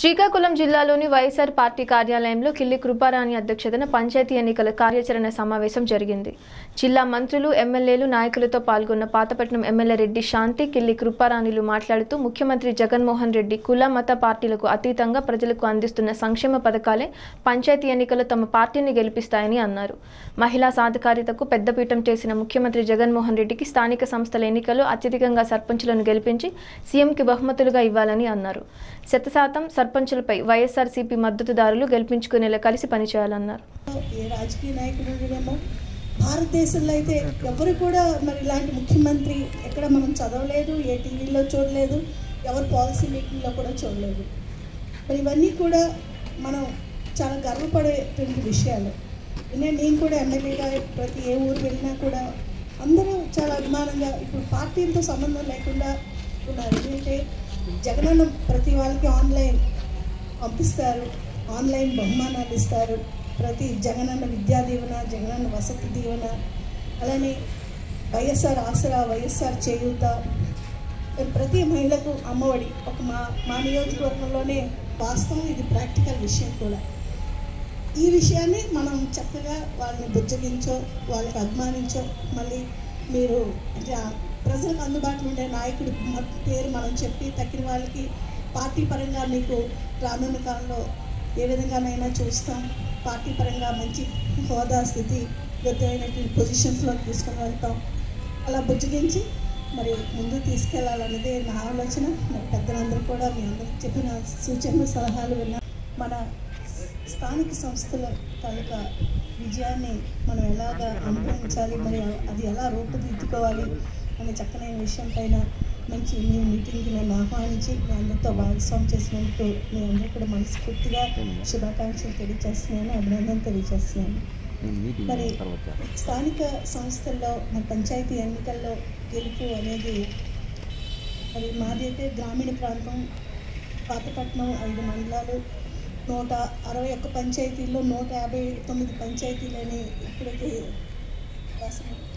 శ్రీకాకుళం జిల్లాలోని వైఎస్ఆర్ పార్టీ కార్యాలయంలో కిల్లి కృపారాణి అధ్యక్షతన పంచాయతీ ఎన్నికల కార్యాచరణ సమావేశం జరిగింది జిల్లా మంత్రులు ఎమ్మెల్యేలు నాయకులతో పాల్గొన్న పాతపట్నం ఎమ్మెల్యే రెడ్డి శాంతి కిల్లి కృపారాణిలు మాట్లాడుతూ ముఖ్యమంత్రి జగన్మోహన్ రెడ్డి కుల మత పార్టీలకు అతీతంగా ప్రజలకు అందిస్తున్న సంక్షేమ పథకాలే పంచాయతీ ఎన్నికల్లో తమ పార్టీని గెలిపిస్తాయని అన్నారు మహిళా సాధికారితకు పెద్దపీఠం చేసిన ముఖ్యమంత్రి జగన్మోహన్ రెడ్డికి స్థానిక సంస్థల ఎన్నికల్లో అత్యధికంగా సర్పంచులను గెలిపించి సీఎంకి బహుమతులుగా ఇవ్వాలని అన్నారు శతశాతం సర్పంచులపై వైఎస్ఆర్సీపీ మద్దతుదారులు గెలిపించుకునేలా కలిసి పనిచేయాలన్నారు ఏ రాజకీయ నాయకుడు ఉండడమో భారతదేశంలో అయితే ఎవరు కూడా మరి ఇలాంటి ముఖ్యమంత్రి ఎక్కడ మనం చదవలేదు ఏ టీవీలో చూడలేదు ఎవరు పాలసీ మేకింగ్లో కూడా చూడలేదు మరి ఇవన్నీ కూడా మనం చాలా గర్వపడేటువంటి విషయాలు నేను నేను కూడా ఎమ్మెల్యేగా ప్రతి ఏ ఊరు వెళ్ళినా కూడా అందరూ చాలా అభిమానంగా ఇప్పుడు పార్టీలతో సంబంధం లేకుండా ఉన్నారు ఎందుకంటే జగనన్న ప్రతి వాళ్ళకి ఆన్లైన్ పంపిస్తారు ఆన్లైన్ బహుమానాలు ఇస్తారు ప్రతి జగనన్న విద్యా దీవెన జగనన్న వసతి దీవెన అలానే వైఎస్ఆర్ ఆసరా వైఎస్ఆర్ చేయూత ప్రతి మహిళకు అమ్మఒడి ఒక మా మా నియోజకవర్గంలోనే వాస్తవం ఇది ప్రాక్టికల్ విషయం కూడా ఈ విషయాన్ని మనం చక్కగా వాళ్ళని బుజ్జగించో వాళ్ళకి అభిమానించో మళ్ళీ మీరు అంటే ఆ ప్రజలకు అందుబాటులో ఉండే నాయకుడి మ- పేరు మనం చెప్పి తక్కిన వాళ్ళకి పార్టీ పరంగా మీకు రానున్న కాలంలో ఏ విధంగానైనా చూస్తాం పార్టీ పరంగా మంచి హోదా స్థితి గతమైనటువంటి పొజిషన్స్లో తీసుకొని వెళ్తాం అలా బుజ్జగించి మరి ముందు తీసుకెళ్లాలన్నదే నా ఆలోచన మరి పెద్దలందరూ కూడా మీ అందరికి చెప్పిన సూచనలు సలహాలు విన్నా మన స్థానిక సంస్థల తాలూకా విజయాన్ని మనం ఎలాగా అనుభవించాలి మరి అది ఎలా రూపుదిద్దుకోవాలి అనే చక్కనైన విషయం పైన మంచి మీ మీటింగ్కి నన్ను ఆహ్వానించి మీ అందరితో భాగస్వామి చేసినందుకు మీ అందరూ కూడా మనస్ఫూర్తిగా శుభాకాంక్షలు తెలియజేస్తున్నాను అభినందన తెలియజేస్తున్నాను మరి స్థానిక సంస్థల్లో మరి పంచాయతీ ఎన్నికల్లో గెలుపు అనేది మరి మాది అయితే గ్రామీణ ప్రాంతం పాతపట్నం ఐదు మండలాలు నూట అరవై ఒక్క పంచాయతీల్లో నూట యాభై తొమ్మిది పంచాయతీలని ఇప్పటికి రాసిన